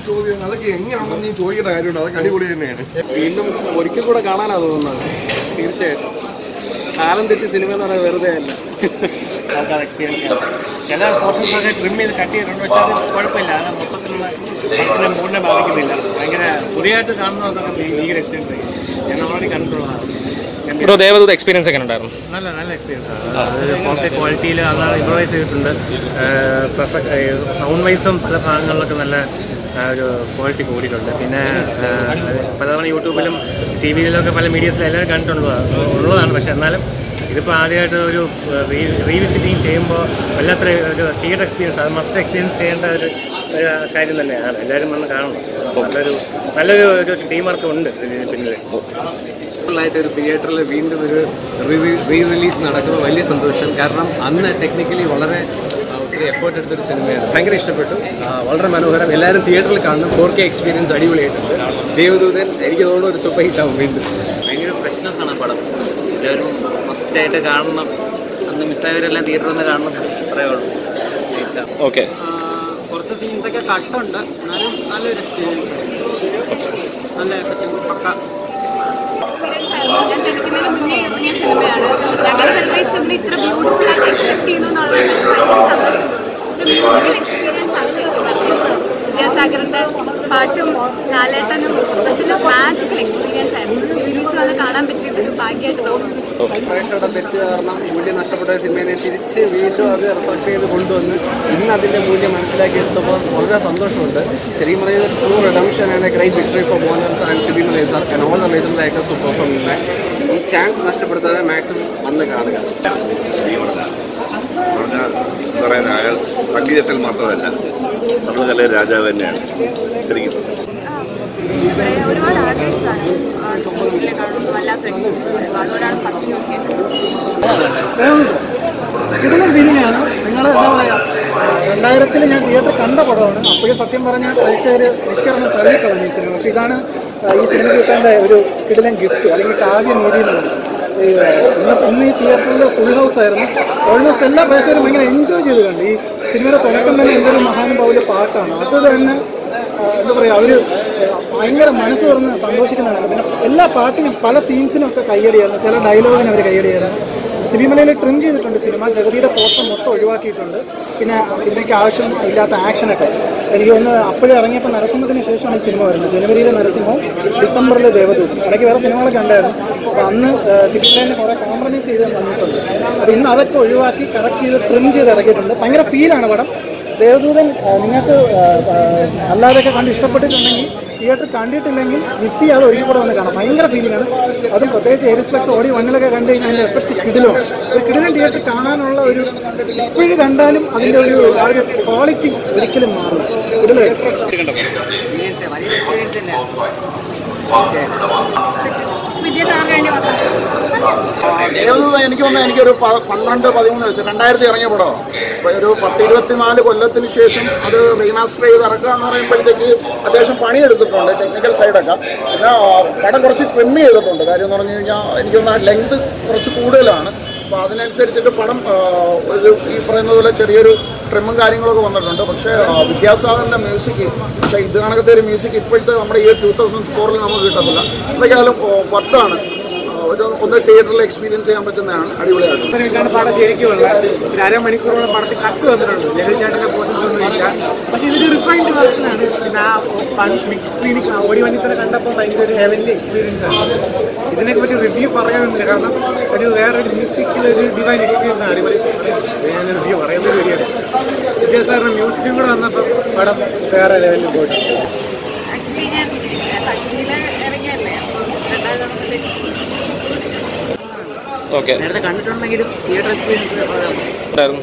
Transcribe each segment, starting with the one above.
ചോദ്യം അതൊക്കെ എങ്ങനെയാണെന്ന് നീ ചോദിക്കേണ്ട കാര്യമുണ്ട് അതൊക്കെ അടിപൊളി തന്നെയാണ് വീണ്ടും ഒരിക്കൽ കൂടെ കാണാനാണ് തോന്നുന്നത് തീർച്ചയായിട്ടും കാലം തെറ്റി സിനിമ എന്ന് പറയുന്നത് വെറുതെ അല്ല ആൾക്കാർ എക്സ്പീരിയൻസ് ചെയ്യാം ചില പോർഷൻസ് ഒക്കെ ട്രിം ചെയ്ത് കട്ട് ചെയ്തിട്ടുണ്ട് പക്ഷേ അത് കുഴപ്പമില്ല അത് മൊത്തത്തിലുള്ള പടത്തിൻ്റെ മൂഡിനെ ബാധിക്കുന്നില്ല ഭയങ്കര പുതിയതായിട്ട് കാണുന്നവർക്കൊക്കെ ഭീ- ഭീകര എക്സ്പീരിയൻസ് ആയിരിക്കും ഞാൻ ഓൾറെഡി കണ്ടിട്ടുള്ളതാണ് ഗംഭീരം. ബ്രോ ദേവദൂത് എക്സ്പീരിയൻസ് എങ്ങനെ ഉണ്ടായിരുന്നു നല്ല നല്ല എക്സ്പീരിയൻസ് ആണ് അത് ക്വാളിറ്റി ക്വാളിറ്റിയിൽ അതാണ് ഇമ്പ്രവൈസ് ചെയ്തിട്ടുണ്ട് പെർഫെക്റ്റ് സൗണ്ട് വൈസും പല ഭാഗങ്ങളിലൊക്കെ നല്ല ആ, ഒരു ക്വാളിറ്റി കൂടിയിട്ടുണ്ട് പിന്നെ ആ, പലതവണ യൂട്യൂബിലും ടി വിയിലൊക്കെ പല മീഡിയസിലും എല്ലാവരും കണ്ടിട്ടുള്ളതാണ് ഉള്ളതാണ് പക്ഷെ എന്നാലും ഇതിപ്പോൾ ആദ്യമായിട്ട് ഒരു റീ റീവിസിറ്റിംഗ് ചെയ്യുമ്പോൾ വല്ലാത്ത ഒരു തിയേറ്റർ എക്സ്പീരിയൻസ് അത് മസ്റ്റ് എക്സ്പീരിയൻസ് ചെയ്യേണ്ട ഒരു ഒരു കാര്യം തന്നെയാണ് എല്ലാവരും വന്ന് കാണണം നല്ലൊരു നല്ലൊരു ഒരു ടീം വർക്ക് ഉണ്ട് ഇതിന് പിന്നിൽ ആയിട്ട് ഒരു തിയേറ്ററിൽ വീണ്ടും ഒരു റീ റിലീസ് നടക്കുമ്പോൾ വലിയ സന്തോഷം കാരണം അന്ന് ടെക്നിക്കലി വളരെ ആ, ഒത്തിരി എഫേർട്ട് എടുത്തൊരു സിനിമയാണ് ഭയങ്കര ഇഷ്ടപ്പെട്ടു ആ, വളരെ മനോഹരം എല്ലാവരും തിയേറ്ററിൽ കാണണം ഫോർ കെ എക്സ്പീരിയൻസ് അടിപൊളിയായിട്ടുണ്ട് ദേവദൂതൻ എനിക്ക് തോന്നുന്നു ഒരു സൂപ്പർ ഹിറ്റ് ആവും വീണ്ടും ഭയങ്കര ഫ്രഷ്നെസ് ആണ് പടം എല്ലാവരും മസ്റ്റായിട്ട് കാണണം അന്ന് മിസ്സായവരെല്ലാം തിയേറ്ററിൽ നിന്ന് കാണണം അത്രേ ഉള്ളൂ ഇഷ്ടം. ഓക്കെ കുറച്ച് സീൻസൊക്കെ കട്ടുണ്ട് എന്നാലും നല്ലൊരു എക്സ്പീരിയൻസ് നല്ല പക്ക എക്സ്പീരിയൻസ് ആയിരുന്നു ഞാൻ ജനിക്കുന്നതിന് മുന്നേ ഇറങ്ങിയ സിനിമയാണ് ഞങ്ങളുടെ ജനറേഷനിൽ ഇത്ര ബ്യൂട്ടിഫുൾ ആയിട്ട് അക്സെപ്റ്റ് ചെയ്യുന്നു എന്നുള്ളത് ഭയങ്കര സന്തോഷം ഒരു മ്യൂസിക്കൽ എക്സ്പീരിയൻസ് ആണ് ശരിക്കും പറഞ്ഞത് വിദ്യാസാഗറിന്റെ പാട്ടും ലാലേട്ടനും മൊത്തത്തിൽ മാജിക്കൽ എക്സ്പീരിയൻസ് ആയിരുന്നു റിലീസ് വന്ന് കാണാൻ പറ്റിയത് ഒരു ഭാഗ്യമായിട്ട് തോന്നുന്നു പ്രേക്ഷകരുടെ തെറ്റ് കാരണം മൂല്യം നഷ്ടപ്പെട്ട ഒരു സിനിമയെ തിരിച്ച് വീണ്ടും അത് റിസർച്ച് ചെയ്ത് കൊണ്ടുവന്ന് ഇന്ന് അതിൻ്റെ മൂല്യം മനസ്സിലാക്കിയെടുത്തപ്പോൾ വളരെ സന്തോഷമുണ്ട് ശരിക്കും പറയുന്നത് true redemption and a great victory for Mohanlal and Sibi Malayil and all the reason likes to perform ഇന്ന് ഈ ചാൻസ് നഷ്ടപ്പെടുത്താതെ മാക്സിമം വന്ന് കാണുക പറഞ്ഞാൽ പറയാൻ അയാൾ സംഗീതത്തിൽ മാത്രമല്ല സർവകല രാജാവ് തന്നെയാണ് ശരിക്കും ഒരുപാട് ആർട്ടിസ്റ്റാണ് മ്യൂസിക്കിലെ കാണുന്നു വല്ലാത്ത എക്സ്പീരിയൻസ് അതുകൊണ്ടാണ് ഫസ്റ്റ് നോക്കിയത് ഇതിലും ഫീലിംഗാണ് നിങ്ങൾ എന്താ പറയുക രണ്ടായിരത്തിൽ ഞാൻ തിയേറ്റർ കണ്ട പടമാണ് അപ്പോഴും സത്യം പറഞ്ഞാൽ പ്രേക്ഷകർ നിഷ്കരണം തള്ളിക്കളഞ്ഞു ഈ സിനിമ പക്ഷേ ഇതാണ് ആ, ഈ സിനിമ കിട്ടേണ്ട ഒരു കിടിലൻ ഗിഫ്റ്റ് അല്ലെങ്കിൽ കാവ്യനീതി എന്നുള്ളത് ഈ, ഇന്ന് ഇന്ന് ഈ തിയേറ്ററിൽ ഫുൾ ഹൗസ് ആയിരുന്നു ഓൾമോസ്റ്റ് എല്ലാ പ്രേക്ഷകരും ഭയങ്കര എൻജോയ് ചെയ്ത് കണ്ടു ഈ സിനിമയുടെ തുടക്കം തന്നെ എന്തൊരു മഹാനുഭാവിലെ പാട്ടാണ് അത് തന്നെ ആ, എന്താ പറയുക അവർ ഭയങ്കര മനസ്സ് തുറന്ന് സന്തോഷിക്കുന്നതാണ് പിന്നെ എല്ലാ പാട്ടിനും പല സീൻസിനും ഒക്കെ കയ്യടിയായിരുന്നു ചില ഡയലോഗിന് അവർ കയ്യടിയായിരുന്നു സിനിമയിൽ ട്രിം ചെയ്തിട്ടുണ്ട് സിനിമ ജഗതിയുടെ പോസ്റ്റർ മൊത്തം ഒഴിവാക്കിയിട്ടുണ്ട് പിന്നെ സിനിമയ്ക്ക് ആവശ്യം ഇല്ലാത്ത ആക്ഷനൊക്കെ എനിക്ക് ഒന്ന് അപ്പോഴും ഇറങ്ങിയപ്പോൾ നരസിംഹത്തിന് ശേഷമാണ് ഈ സിനിമ വരുന്നത് ജനുവരിയിലെ നരസിംഹവും ഡിസംബറിലെ ദേവദൂതം ഇടയ്ക്ക് വേറെ സിനിമകളൊക്കെ ഉണ്ടായിരുന്നു അപ്പോൾ അന്ന് സിനിമ തന്നെ കുറേ കോംപ്രമൈസ് ചെയ്ത് വന്നിട്ടുണ്ട് അപ്പോൾ ഇന്ന് അതൊക്കെ ഒഴിവാക്കി കറക്റ്റ് ചെയ്ത് ട്രിം ചെയ്ത് ഇറക്കിയിട്ടുണ്ട് ഭയങ്കര ഫീലാണ് പടം ദേവദൂതൻ ആ, നിങ്ങൾക്ക് ആ, ആ, അല്ലാതെയൊക്കെ കണ്ട് ഇഷ്ടപ്പെട്ടിട്ടുണ്ടെങ്കിൽ തിയേറ്റർ കണ്ടിട്ടില്ലെങ്കിൽ മിസ് ചെയ്യാതെ ഒരിക്കൽ കൂടെ വന്ന് കാണാം ഭയങ്കര ഫീലിംഗ് ആണ് അതും പ്രത്യേകിച്ച് എരിസ്പ്ലെക്സ് ഓടി വണ്ണിലൊക്കെ കണ്ടു കഴിഞ്ഞാൽ അതിൻ്റെ എഫക്റ്റ് കിടിലുമാണ് ഒരു കിടിലൻ തിയേറ്റർ കാണാനുള്ള ഒരു ഇപ്പോഴും കണ്ടാലും അതിൻ്റെ ഒരു ആ ഒരു ക്വാളിറ്റി ഒരിക്കലും മാറില്ല കിടിലായിട്ട് വിദ്യാസാഗറിന് വേണ്ടി മാത്രം ദേവദൂത എനിക്ക് തോന്നുന്നു എനിക്കൊരു പ- പന്ത്രണ്ട് പതിമൂന്ന് വയസ്സ് രണ്ടായിരത്തി ഇറങ്ങിയ പടം അപ്പോൾ ഒരു പത്ത് ഇരുപത്തിനാല് കൊല്ലത്തിന് ശേഷം അത് റീമാസ്റ്റർ ചെയ്ത് ഇറക്കുക എന്ന് പറയുമ്പോഴത്തേക്ക് അത്യാവശ്യം പണിയെടുത്തിട്ടുണ്ട് ടെക്നിക്കൽ സൈഡൊക്കെ പിന്നെ ആ, പടം കുറച്ച് ട്രിം ചെയ്തിട്ടുണ്ട് കാര്യം എന്ന് പറഞ്ഞു കഴിഞ്ഞാൽ എനിക്ക് തോന്നുന്നു ലെങ്ത് കുറച്ച് കൂടുതലാണ് അപ്പോൾ അതിനനുസരിച്ചിട്ട് പടം ആ, ഒരു ഈ പറയുന്നത് പോലെ ചെറിയൊരു ട്രിമ്മും കാര്യങ്ങളൊക്കെ വന്നിട്ടുണ്ട് പക്ഷേ ആ, വിദ്യാസാഗറിൻ്റെ മ്യൂസിക് പക്ഷേ ഇത് കണക്കത്തെ ഒരു മ്യൂസിക് ഇപ്പോഴത്തെ നമ്മുടെ ഈ ടൂ തൗസൻഡ് ഫോറിൽ നമുക്ക് കിട്ടത്തില്ല എന്തൊക്കെയായാലും വർക്കാണ് ഒരു ഒന്ന് തിയേറ്ററിൽ എക്സ്പീരിയൻസ് ചെയ്യാൻ പറ്റുന്നതാണ് അടിപൊളിയായിട്ട് ഇതിനൊക്കെയാണ് പടം ശരിക്കുമുള്ള ഒരു അരമണിക്കൂറോളം പടത്തിൽ കട്ട് വന്നിട്ടുണ്ട് ലഹരിച്ചാട്ടിന്റെ പോർഷൻസ് ഒന്നും ഇല്ല പക്ഷെ ഇതൊരു റിഫൈൻഡ് വേർഷനാണ് പിന്നെ ആ ബിഗ് സ്ക്രീനിൽ ഓടി വന്നി തന്നെ കണ്ടപ്പോൾ ഭയങ്കര ഒരു ഹെവൻലി എക്സ്പീരിയൻസ് ആണ് ഇതിനെയൊക്കെ പറ്റി റിവ്യൂ പറയാനൊന്നുമില്ല കാരണം ഒരു വേറൊരു മ്യൂസിക്കിൽ ഒരു ഡിവൈൻ എക്സ്പീരിയൻസ് ആണ് അടിപൊളി ഞാൻ റിവ്യൂ പറയുന്നത് വരികയാണ് വിദ്യാസാറിന്റെ മ്യൂസിക്കും കൂടെ വന്നപ്പോൾ പടം വേറെ ലെവലിൽ പോയി ആക്ച്വലി ഞാൻ കണ്ടില്ല ഇറങ്ങിയല്ലേ അപ്പോൾ രണ്ടാമത് ഓക്കെ നേരത്തെ കണ്ടിട്ടുണ്ടെങ്കിലും തിയേറ്റർ എക്സ്പീരിയൻസ് ഉണ്ടായിരുന്നു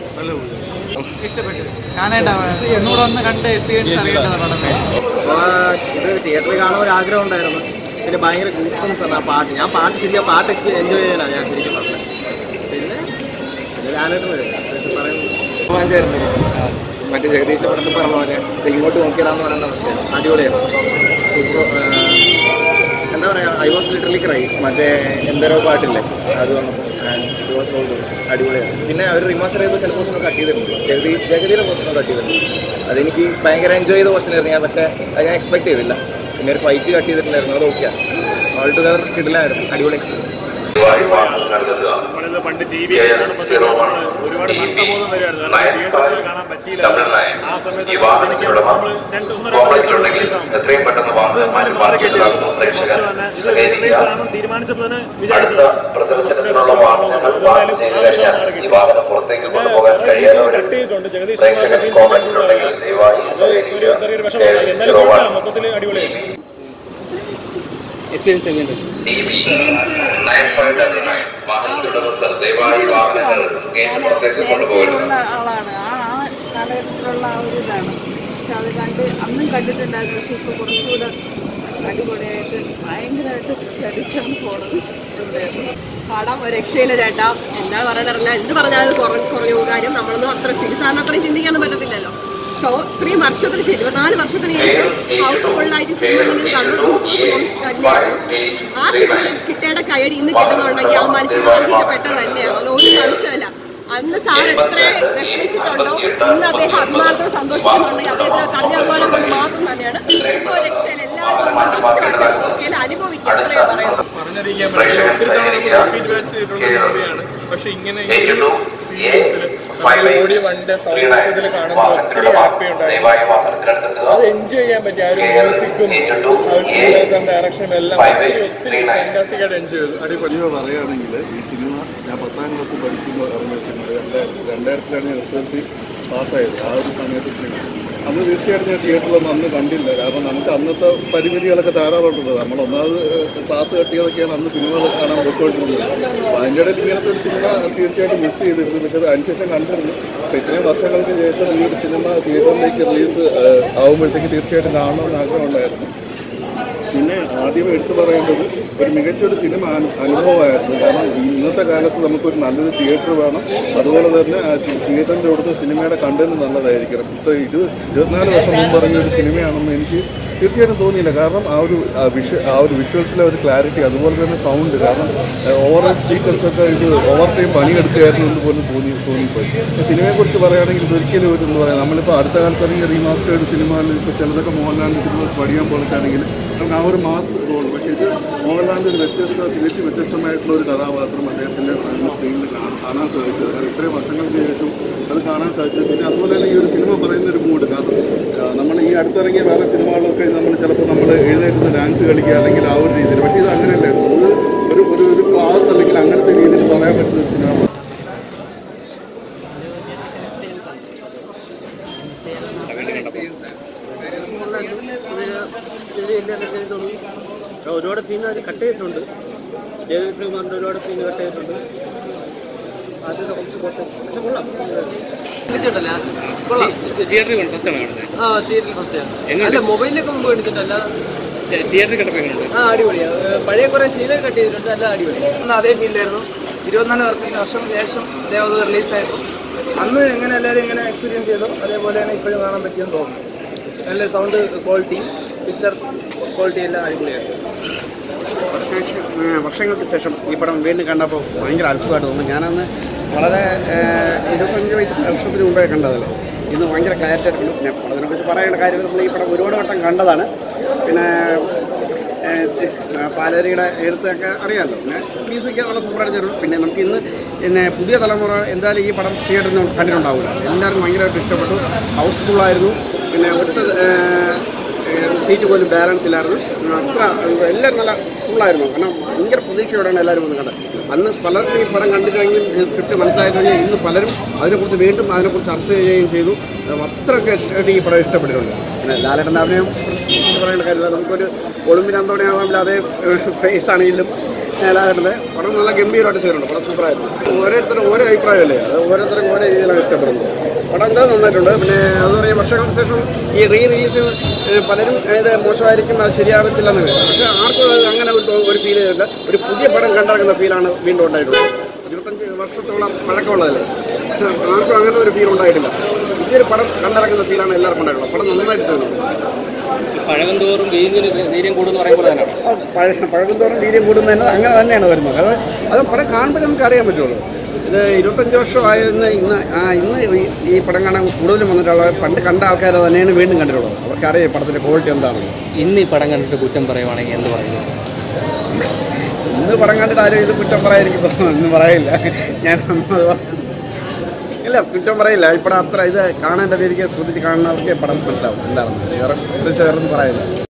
എന്നൂടെ ഒന്ന് കണ്ട് എക്സ്പീരിയൻസ് അറിയേണ്ടത് പടം ഇത് തിയേറ്ററിൽ കാണാൻ ഒരു ആഗ്രഹം ഉണ്ടായിരുന്നു പിന്നെ ഭയങ്കര ഗൂസ്പൻസ് ആണ് ആ പാട്ട് ഞാൻ പാട്ട് ശരിക്കും ആ പാട്ട് എൻജോയ് ചെയ്യാനാണ് ഞാൻ ശരിക്കും പറഞ്ഞത് പിന്നെ പിന്നെ ലാലേട്ടൻ പറയുന്നത് മറ്റേ ജഗദീശ പടത്തിൽ പറഞ്ഞ പോലെ ഇത് ഇങ്ങോട്ട് നോക്കിയതാന്ന് പറയേണ്ട അവസ്ഥയാണ് അടിപൊളിയാണ് സൂപ്പർ എന്താ പറയുക ഐ വാസ് ലിറ്ററലി ക്രൈ മറ്റേ എന്തരോ പാട്ടില്ലേ അത് വന്നപ്പോൾ ഇറ്റ് വാസ് ഓൾ ഗുഡ് അടിപൊളിയാണ് പിന്നെ അവർ റിമാസ്റ്റർ ചെയ്ത ചില പോർഷനൊക്കെ കട്ട് ചെയ്തിട്ടുണ്ട് ജഗതി ജഗതിയുടെ പോർഷനൊക്കെ കട്ട് ചെയ്തിട്ടുണ്ട് അതെനിക്ക് ഭയങ്കര എൻജോയ് ചെയ്ത പോർഷൻ ആയിരുന്നു ഞാൻ പക്ഷേ അത് ഞാൻ എക്സ്പെക്ട് ചെയ്തില്ല പിന്നെ ഒരു ഫൈറ്റ് കട്ട് ചെയ്തിട്ടുണ്ടായിരുന്നു അത് ഓക്കെയാണ് ഓൾ ടുഗദർ കിടിലായിരുന്നു അടിപൊളി നമ്മളിത് പണ്ട് ടി വി ഒരുപാട് നഷ്ടബോധം വരുമായിരുന്നു കാരണം തിയേറ്ററിൽ കാണാൻ പറ്റിയില്ല ആ സമയത്ത് എനിക്ക് നമ്മൾ രണ്ട് ഒന്നര എത്രയും പെട്ടെന്ന് വാഹനം മാറ്റി പാർക്കിക്കുന്നതാകുന്നു പ്രേക്ഷകർ സഹകരിക്കുക തീരുമാനിച്ചപ്പോൾ തന്നെ അടുത്ത പ്രദർശനത്തിനുള്ള വാഹനങ്ങൾ പാർക്ക് ചെയ്തു കഴിഞ്ഞാൽ ഈ വാഹനം പുറത്തേക്ക് കൊണ്ടുപോകാൻ കഴിയാത്തവരും പ്രേക്ഷകർ കോമൻസ് ഉണ്ടെങ്കിൽ ദയവായി സഹകരിക്കുക സീറോ വൺ മൊത്തത്തിൽ അടിപൊളിയായി എക്സ്പീരിയൻസ് എങ്ങനെയുണ്ട് നയൻ ഫൈവ് ഡബിൾ നയൻ വാഹനത്തിലുള്ള ഉടമസ്ഥർ ദയവായി വാഹനങ്ങൾ ഗേറ്റ് പുറത്തേക്ക് കൊണ്ടുപോകരുത് ഉള്ള ആളാണ് ആ ആ കാലഘട്ടത്തിലുള്ള ആ ഒരു ഇതാണ് പക്ഷെ അത് കണ്ട് അന്നും കണ്ടിട്ടുണ്ടായിരുന്നു പക്ഷെ ഇപ്പോൾ കുറച്ചുകൂടെ അടിപൊളിയായിട്ട് ഭയങ്കരമായിട്ട് ചടിച്ചാണ് പോണത് ഉണ്ടായിരുന്നു പാടാം ഒരു രക്ഷയില്ല ചേട്ടാ എന്താ പറയാനറിയില്ല എന്ത് പറഞ്ഞാലും കുറ- കുറഞ്ഞു കാര്യം നമ്മളൊന്നും അത്ര സാറിന് അത്രയും ചിന്തിക്കാനും പറ്റത്തില്ലല്ലോ സോ ഇത്രയും വർഷത്തിന് ശേഷം ഇരുപത്തിനാല് വർഷത്തിന് ശേഷം ഹൗസ് ഫുള്ളായിട്ട് സിനിമ ഇങ്ങനെ കണ്ടു ആ സിനിമയിൽ കിട്ടേണ്ട കൈയടി ഇന്ന് കിട്ടുന്നുണ്ടെങ്കിൽ ആ മനുഷ്യൻ ആഗ്രഹിക്കപ്പെട്ടത് തന്നെയാണ് അത് ഒരു സംശയമല്ല അന്ന് സാർ എത്ര വിഷമിച്ചിട്ടുണ്ടോ ഇന്ന് അദ്ദേഹം അഭിമാനത്തോടെ സന്തോഷിക്കുന്നുണ്ടെങ്കിൽ അദ്ദേഹത്തിന് കഠിനാധ്വാനം കൊണ്ട് മാത്രം തന്നെയാണ് ഇപ്പോൾ രക്ഷയിൽ എല്ലാവരും അനുഭവിക്കുക അത്രയാ പറയുന്നത് പറഞ്ഞറിയിക്കാൻ പറ്റില്ല ഒത്തിരി തവണ നമ്മൾ റിപ്പീറ്റ് വാച്ച് ചെയ്തിട്ടുള്ള മൂവിയാണ് പക്ഷെ ഇങ്ങനെ ഈ ഒരു സീരീസിൽ നമ്മൾ ഓടി വണ്ടി സൗഹൃദത്തിൽ കാണുമ്പോൾ ഒത്തിരി ഹാപ്പി ഉണ്ടായിരുന്നു അത് എൻജോയ് ചെയ്യാൻ പറ്റിയ ആ ഒരു മ്യൂസിക്കും ഡയറക്ഷനും എല്ലാം ഒത്തിരി ഒത്തിരി ഫാന്റാസ്റ്റിക് ആയിട്ട് എൻജോയ് ചെയ്തു അടിപൊളി സിനിമ പറയുകയാണെങ്കിൽ ഈ സിനിമ ഞാൻ പത്താം ക്ലാസ് പഠിക്കുമ്പോൾ ഇറങ്ങിയ സിനിമ രണ്ടായിരത്തി രണ്ടായിരത്തിലാണ് ഞാൻ എസ് എൽ സി പാസ്സായത് ആ ഒരു സമയത്ത് സിനിമ അന്ന് തീർച്ചയായിട്ടും ഞാൻ തിയേറ്ററിലൊന്നും അന്ന് കണ്ടില്ല കാരണം നമുക്ക് അന്നത്തെ പരിമിതികളൊക്കെ ധാരാളമുണ്ട് നമ്മൾ ഒന്നാമത് ക്ലാസ് കട്ടിയതൊക്കെയാണ് അന്ന് സിനിമകൾ കാണാൻ പോയിക്കൊണ്ടിരുന്നത് അപ്പോൾ അതിൻ്റെ ഇടയിൽ ഇങ്ങനത്തെ ഒരു സിനിമ തീർച്ചയായിട്ടും മിസ് ചെയ്തിരുന്നു പക്ഷേ അത് അതിനുശേഷം കണ്ടിരുന്നു അപ്പോൾ ഇത്രയും വർഷങ്ങൾക്ക് ശേഷം ഈ ഒരു സിനിമ തിയേറ്ററിലേക്ക് റിലീസ് ആകുമ്പോഴത്തേക്ക് തീർച്ചയായിട്ടും കാണണമെന്ന് ആഗ്രഹമുണ്ടായിരുന്നു പിന്നെ ആദ്യം എടുത്തു പറയേണ്ടത് ഒരു മികച്ചൊരു സിനിമ അനു- അനുഭവമായിരുന്നു കാരണം ഇന്നത്തെ കാലത്ത് നമുക്കൊരു നല്ലൊരു തിയേറ്റർ വേണം അതുപോലെ തന്നെ ആ തി- തിയേറ്ററിൻ്റെ അവിടുത്തെ സിനിമയുടെ കണ്ടന്റ് നല്ലതായിരിക്കണം ഇത്ര ഇത് ഇരുപത്തിനാല് വർഷം മുമ്പ് ഇറങ്ങിയ ഒരു സിനിമയാണെന്ന് എനിക്ക് തീർച്ചയായിട്ടും തോന്നിയില്ല കാരണം ആ ഒരു ആ വിഷ ആ ഒരു വിഷ്വൽസിലെ ഒരു ക്ലാരിറ്റി അതുപോലെ തന്നെ സൗണ്ട് കാരണം ഓവർ സ്പീക്കേഴ്സൊക്കെ ഇത് ഓവർ ടൈം പണിയെടുക്കുകയായിരുന്നു എന്ന് പോലും തോന്നി തോന്നിപ്പോയി സിനിമയെക്കുറിച്ച് പറയുകയാണെങ്കിൽ ഇതൊരിക്കലും ഒരു എന്താ പറയുക നമ്മളിപ്പോൾ അടുത്ത കാലത്ത് ഇറങ്ങിയ റീമാസ്റ്റേർഡ് സിനിമകളിൽ ഇപ്പോൾ ചിലതൊക്കെ മോഹൻലാലിൻ്റെ സിനിമ പഠിക്കാൻ പോലൊക്കെയാണെങ്കിൽ നമുക്ക് ആ ഒരു മാസ് റോൾ പക്ഷേ ഇത് മോഹൻലാലിൻ്റെ ഒരു വ്യത്യസ്ത തികച്ചും വ്യത്യസ്തമായിട്ടുള്ള ഒരു കഥാപാത്രം അദ്ദേഹത്തിൻ്റെ സ്ക്രീനിൽ കാണാൻ സാധിച്ചത് കാരണം ഇത്രയും വർഷങ്ങൾക്ക് ശേഷം അത് കാണാൻ സാധിച്ചത് പിന്നെ അതുപോലെ തന്നെ ഈ ഒരു സിനിമ പറയുന്ന ഒരു മൂഡ് കാരണം ആ, നമ്മൾ ഈ അടുത്തിറങ്ങിയ വേറെ സിനിമകളിലൊക്കെ നമ്മൾ ചിലപ്പോൾ നമ്മൾ എഴുന്നേറ്റ് ഡാൻസ് കളിക്കുക അല്ലെങ്കിൽ ആ ഒരു രീതിയിൽ പക്ഷേ ഇത് അങ്ങനെയല്ലായിരുന്നു ഒരു ഒരു ഒരു ഒരു ക്ലാസ് അല്ലെങ്കിൽ അങ്ങനത്തെ രീതിയിൽ പറയാൻ പറ്റുന്ന ഒരു സിനിമ ഒരുപാട് സീൻ അവർ കട്ട് ചെയ്തിട്ടുണ്ട് ജയദേവ് ശ്രീകുമാറിൻ്റെ ഒരുപാട് സീൻ കട്ട് ചെയ്തിട്ടുണ്ട് അതിൻ്റെ കുറച്ച് കുറച്ച് പക്ഷെ കൊള്ളാം എടുത്തിട്ടല്ല കൊള്ളാം തിയേറ്ററിൽ ഫസ്റ്റ് ആണ് കാണുന്നത് ആ തിയേറ്ററിൽ ഫസ്റ്റ് എങ്ങനെ അല്ല മൊബൈലിലൊക്കെ മുമ്പ് എടുത്തിട്ടല്ല തിയേറ്ററിൽ കണ്ടപ്പോൾ എങ്ങനെയുണ്ട് ആ അടിപൊളിയാ ഏ, പഴയ കുറേ സീനൊക്കെ കട്ട് ചെയ്തിട്ടുണ്ട് നല്ല അടിപൊളി അന്ന് അതേ ഫീൽഡായിരുന്നു ഇരുപത്തിനാല് വർഷത്തിന് വർഷം ശേഷം ദേവത റിലീസായപ്പോൾ അന്ന് എങ്ങനെ എല്ലാവരും ഇങ്ങനെ എക്സ്പീരിയൻസ് ചെയ്തോ അതേപോലെ തന്നെ ഇപ്പോഴും കാണാൻ പറ്റിയെന്ന് തോന്നുന്നു നല്ല സൗണ്ട് ക്വാളിറ്റി പിക്ചർ ക്വാളിറ്റി എല്ലാം അടിപൊളിയായിരുന്നു വർഷങ്ങൾക്ക് ശേഷം ഈ പടം വീണ്ടും കണ്ടപ്പോൾ ഭയങ്കര അത്ഭുതമായിട്ട് തോന്നി ഞാനന്ന് വളരെ ഏഹ്, ഇരുപത്തഞ്ച് വയസ്സ് വർഷത്തിന് മുമ്പേ കണ്ടതല്ലേ ഇന്ന് ഭയങ്കര ക്ലാരിറ്റായിട്ട് കണ്ടു പിന്നെ പടത്തിനെക്കുറിച്ച് പറയേണ്ട കാര്യം നമ്മൾ ഈ പടം ഒരുപാട് വട്ടം കണ്ടതാണ് പിന്നെ ഏഹ്, പാലരിയുടെ എഴുത്തൊക്കെ അറിയാമല്ലോ പിന്നെ മ്യൂസിക് വളരെ സൂപ്പറായിട്ട് ചേർന്നു പിന്നെ നമുക്ക് ഇന്ന് പിന്നെ പുതിയ തലമുറ എന്തായാലും ഈ പടം തിയേറ്ററിൽ നിന്ന് കണ്ടിട്ടുണ്ടാവില്ല എല്ലാവർക്കും ഭയങ്കരമായിട്ട് ഇഷ്ടപ്പെട്ടു ഹൗസ്ഫുള്ളായിരുന്നു പിന്നെ ഒട്ട് ഏഹ്, സീറ്റ് പോലും ബാലൻസ് ഇല്ലായിരുന്നു അത്ര എല്ലാവരും നല്ല ഫുള്ളായിരുന്നു കാരണം ഭയങ്കര പ്രതീക്ഷയോടെയാണ് എല്ലാവരും വന്ന് കണ്ടത് അന്ന് പലർക്കും ഈ പടം കണ്ടിട്ട് കഴിഞ്ഞും സ്ക്രിപ്റ്റ് മനസ്സിലായി കഴിഞ്ഞാൽ ഇന്ന് പലരും അതിനെക്കുറിച്ച് വീണ്ടും അതിനെക്കുറിച്ച് ചർച്ച ചെയ്യുകയും ചെയ്തു അത്രയൊക്കെ ആയിട്ട് ഈ പടം ഇഷ്ടപ്പെട്ടിട്ടുണ്ട് പിന്നെ ലാലേട്ടൻ്റെ അഭിനയം പ്രത്യേകിച്ച് പറയേണ്ട കാര്യമില്ല നമുക്കൊരു ഒളിമ്പിന് അന്തോണിയാവാൻ അതേ ഫേസ് ആണെങ്കിലും ലാലേട്ടൻ്റെ പടം നല്ല ഗംഭീരമായിട്ട് ചെയ്തിട്ടുണ്ട് പടം സൂപ്പറായിരുന്നു ഓരോരുത്തരും ഓരോ അഭിപ്രായമല്ലേ അത് ഓരോരുത്തർക്കും ഓരോ രീതിയിലാണ് ഇഷ്ടപ്പെടുന്നത് പടം എന്താ നന്നായിട്ടുണ്ട് പിന്നെ അത് പറയാം വർഷങ്ങൾക്ക് ശേഷം ഈ റീ റിലീസ് പലരും ഇത് മോശമായിരിക്കും അത് ശരിയാവത്തില്ലെന്ന് വരും പക്ഷേ ആർക്കും അത് അങ്ങനെ ഒരു തോ- ഒരു ഫീൽ ചെയ്തില്ല ഒരു പുതിയ പടം കണ്ടിറങ്ങുന്ന ഫീലാണ് വീണ്ടും ഉണ്ടായിട്ടുള്ളത് ഇരുപത്തഞ്ച് വർഷത്തോളം പഴക്കമുള്ളതല്ലേ പക്ഷേ ആർക്കും അങ്ങനെ ഒരു ഫീൽ ഉണ്ടായിട്ടില്ല പുതിയൊരു പടം കണ്ടിറങ്ങുന്ന ഫീലാണ് എല്ലാവർക്കും ഉണ്ടായിട്ടുള്ളത് പടം നന്നായിട്ട് ചെയ്യുന്നത് പഴകുന്തോറും വീഞ്ഞിന് വീര്യം കൂടുമെന്ന് പറയുമ്പോൾ തന്നെയാണ് പഴ പഴകുന്തോറും വീര്യം കൂടുന്നതിന് അങ്ങനെ തന്നെയാണ് വരുന്നത് അത് അത് പടം കാണുമ്പോൾ നമുക്ക് അറിയാൻ പറ്റുള്ളൂ ഇത് ഇരുപത്തഞ്ച് വർഷമായെന്ന് ഇന്ന് ആ ഇന്ന് ഈ- ഈ പടം കാണാൻ കൂടുതലും വന്നിട്ടുള്ള പണ്ട് കണ്ട ആൾക്കാർ തന്നെയാണ് വീണ്ടും കണ്ടിട്ടുള്ളത് അവർക്കറിയാം പടത്തിൻ്റെ ക്വാളിറ്റി എന്താണെന്ന് ഇന്ന് ഈ പടം കണ്ടിട്ട് കുറ്റം പറയുവാണെങ്കിൽ എന്ത് പറയുന്നു ഇന്ന് പടം കണ്ടിട്ട് ആരും ഇത് കുറ്റം പറയാൻ എനിക്ക് തോന്നുന്നു ഒന്നും പറയില്ല ഞാൻ ഒന്നും അത് ഇല്ല കുറ്റം പറയില്ല ഈ പടം അത്ര ഇത് കാണേണ്ട രീതിക്ക് ശ്രദ്ധിച്ച് കാണുന്നവർക്ക് പടം മനസ്സിലാവും എന്താണെന്ന് വേറെ പ്രത്യേകിച്ച് വേറെ ഒന്നും പറയില്ല